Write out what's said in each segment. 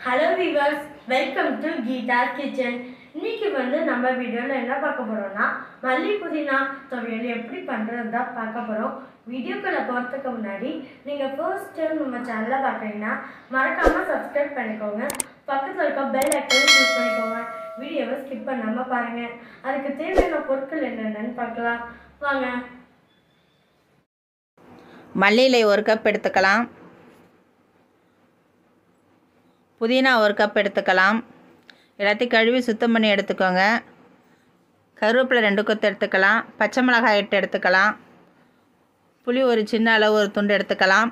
hello viewers welcome to Geetha kitchen இன்னைக்கு வந்து நம்ம வீடியோவில் என்ன பார்க்க போகிறோம்னா மல்லி புதினா துவையல் எப்படி பண்ணுறது தான் பார்க்க போகிறோம் வீடியோக்குள்ளே போகிறதுக்கு முன்னாடி நீங்கள் ஃபர்ஸ்ட் டைம் நம்ம சேனலை பார்க்குறீங்கன்னா மறக்காமல் சப்ஸ்கிரைப் பண்ணிக்கோங்க பக்கத்தில் இருக்க பெல் ஐக்கனை கிளிக் பண்ணிக்கோங்க வீடியோவை ஸ்கிப் பண்ணாமல் பாருங்கள் அதுக்கு தேவையான பொருட்கள் என்னென்னு பார்க்கலாம் வாங்க மல்லி இலை ஒரு கப் எடுத்துக்கலாம் புதினா ஒரு கப் எடுத்துக்கலாம் எல்லாத்தையும் கழுவி சுத்தம் பண்ணி எடுத்துக்கோங்க கருவேப்பிலை ரெண்டு கொத்து எடுத்துக்கலாம் பச்சை மிளகாய் எட்டு எடுத்துக்கலாம் புளி ஒரு சின்ன அளவு ஒரு துண்டு எடுத்துக்கலாம்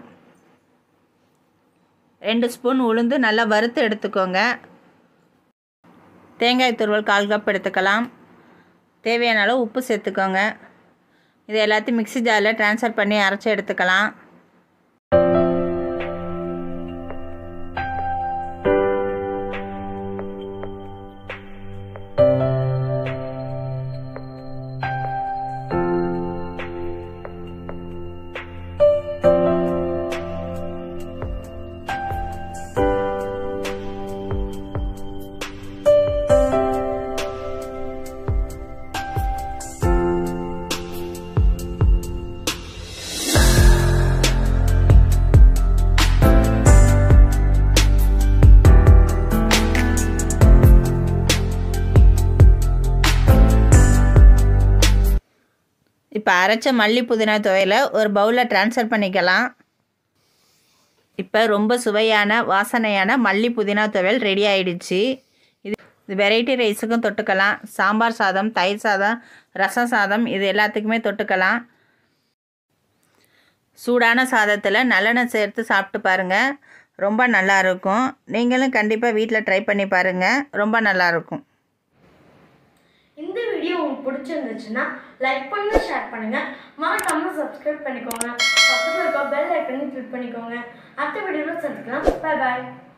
ரெண்டு ஸ்பூன் உளுந்து நல்லா வறுத்து எடுத்துக்கோங்க தேங்காய் துருவல் கால் கப் எடுத்துக்கலாம் தேவையான அளவு உப்பு சேர்த்துக்கோங்க இது எல்லாத்தையும் மிக்ஸி ஜாரில் ட்ரான்ஸ்ஃபர் பண்ணி அரைச்சி எடுத்துக்கலாம் இப்போ அரைச்ச மல்லி புதினா துவையில் ஒரு பவுலில் ட்ரான்ஸ்ஃபர் பண்ணிக்கலாம் இப்போ ரொம்ப சுவையான வாசனையான மல்லி புதினா துவையல் ரெடி ஆயிடுச்சு இது இது வெரைட்டி ரைஸுக்கும் தொட்டுக்கலாம் சாம்பார் சாதம் தயிர் சாதம் ரசம் சாதம் இது எல்லாத்துக்குமே தொட்டுக்கலாம் சூடான சாதத்தில் நல்லெண்ணெய் சேர்த்து சாப்பிட்டு பாருங்கள் ரொம்ப நல்லா இருக்கும் நீங்களும் கண்டிப்பாக வீட்டில் ட்ரை பண்ணி பாருங்கள் ரொம்ப நல்லாயிருக்கும் இந்த வீடியோ உங்களுக்கு பிடிச்சிருந்துச்சுன்னா லைக் பண்ணுங்க ஷேர் பண்ணுங்க மறக்காம சப்ஸ்கிரைப் பண்ணிக்கோங்க பக்கத்தில் இருக்க பெல் ஐக்கனையும் கிளிக் பண்ணிக்கோங்க அடுத்த வீடியோவில் சந்திக்கலாம் பை பாய்